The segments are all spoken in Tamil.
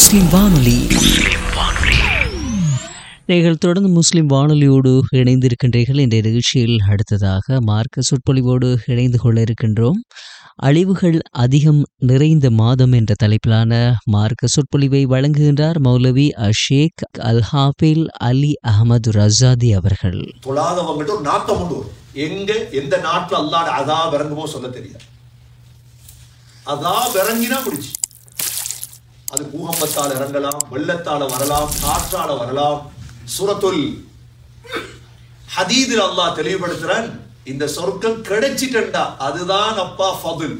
முஸ்லிம் வானொலி நீங்கள் தொடர்ந்து முஸ்லிம் வானொலியோடு இணைந்திருக்கின்றீர்கள் என்ற நிகழ்ச்சியில் அடுத்ததாக மார்க்க சொற்பொழிவோடு இணைந்து கொள்ள இருக்கின்றோம் அழிவுகள் அதிகம் நிறைந்த மாதம் என்ற தலைப்பிலான மார்க்க சொற்பொழிவை வழங்குகின்றார் மௌலவி அஷேக் அல் ஹாஃபில் அலி அகமது ரசாதி அவர்கள் தொழாதவங்கள்ட்ட ஒரு நாட்டம் உண்டு வரும். எங்க எந்த நாட்டுல அல்லாட அதா இறங்குமோ சொல்ல தெரியாது அதா இறங்கினா முடிச்சு அது பூகம்பத்தால் இறங்கலாம் வெள்ளத்தால வரலாம் காற்றால வரலாம் சூரத்துல் ஹதீதில் அல்லாஹ் தெளிவுபடுத்துறான் இந்த சொர்க்கம் கிடைச்சிட்டா அதுதான் அப்பா ஃபதுல்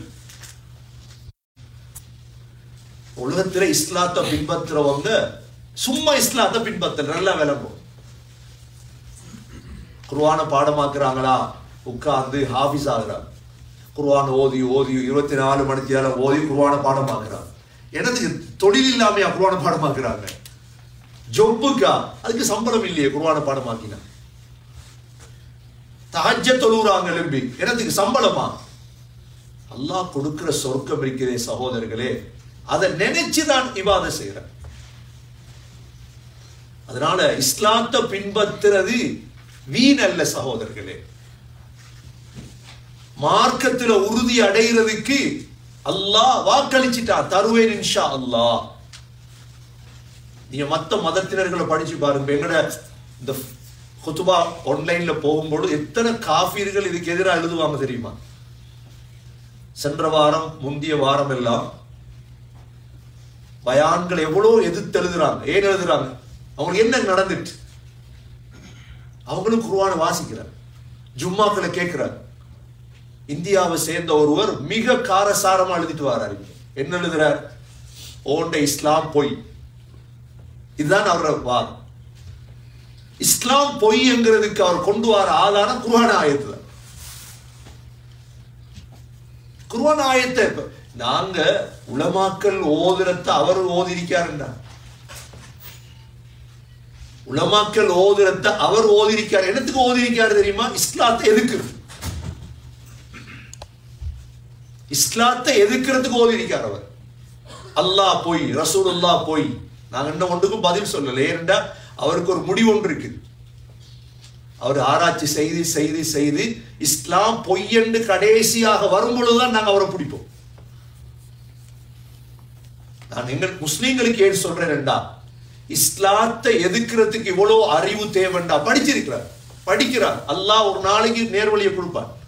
உலகத்துல இஸ்லாத்தை பின்பற்றுறவங்க சும்மா இஸ்லாத்தை பின்பற்ற நல்லா விளங்கும் குர்ஆன பாடமாக்குறாங்களா உட்கார்ந்து ஹாஃபிஸ் ஆகுறாங்க குர்ஆன் ஓதி ஓதி இருபத்தி நாலு மணிக்கு நேரம் ஓதி குர்ஆன பாடமாக்குறாங்க எனக்கு தொழில் இல்லாமையா குர்ஆன பாடமாக்குறாங்க ஜொப்புக்கா அதுக்கு சம்பளம் இல்லையே குர்ஆன பாடமாக்கினா தஹஜ்ஜ தொழுறாங்க எழும்பி எனக்கு சம்பளமா அல்லாஹ் கொடுக்கிற சொர்க்கம் இருக்கிறே சகோதரர்களே அதை நினைச்சுதான் இவாத செய்யறேன் அதனால இஸ்லாத்தை பின்பற்றுறது வீண் அல்ல சகோதரர்களே மார்க்கத்துல உறுதி அடைகிறதுக்கு அல்லாஹ் வாக்களிச்சிட்டான் தருவேன் இன்ஷா அல்லாஹ் நீங்க மத்த மதத்தினர்களை படிச்சு பாருங்க எங்கட இந்த குத்துபா ஆன்லைன்ல போகும்போது எத்தனை காஃபீர்கள் இதுக்கு எதிராக எழுதுவாங்க தெரியுமா சென்ற வாரம் முந்திய வாரம் எல்லாம் பயான்கள் எவ்வளவு எதிர்த்து எழுதுறாங்க ஏன் எழுதுறாங்க அவங்களுக்கு என்ன நடந்துட்டு அவங்களும் குருவான வாசிக்கிறார் ஜும்மாக்களை கேட்கிறார் இந்தியாவை சேர்ந்த ஒருவர் மிக காரசாரமா எழுதிட்டு வர்றாரு என்ன எழுதுறார் ஓண்ட இஸ்லாம் பொய் இதுதான் அவரோட வாதம் இஸ்லாம் பொய்ங்கிறதுக்கு அவர் கொண்டு வர ஆதாரம் குர்ஆன ஆயத்து தான் குர்ஆன் ஆயத்தை இப்ப நாங்க உலமாக்கல் ஓதுறத அவர் ஓதிருக்காருண்டா உலமாக்கல் ஓதுறத அவர் ஓதிருக்காரு என்னத்துக்கு ஓதிருக்காரு தெரியுமா இஸ்லாத்தை எதுக்குறது இஸ்லாத்தை எதிர்க்கிறதுக்கு ஓதிருக்கார் அவர் அல்லாஹ் போய் ரசூலுல்லாஹ் போய் நாங்க என்ன ஒன்றுக்கும் பதில் சொல்லல ஏன்டா அவருக்கு ஒரு முடிவு ஒன்று இருக்குது அவர் ஆராய்ச்சி செய்து செய்து செய்து இஸ்லாம் பொய்யென்று கடைசியாக வரும் பொழுதுதான் நாங்க அவரை பிடிப்போம் நான் எங்கள் முஸ்லீம்களுக்கு ஏன் சொல்றேன்டா இஸ்லாத்தை எதிர்க்கிறதுக்கு இவ்வளவு அறிவு தேவைண்டா படிச்சிருக்கிறார் படிக்கிறார் அல்லாஹ் ஒரு நாளைக்கு நேர்வழியை கொடுப்பார்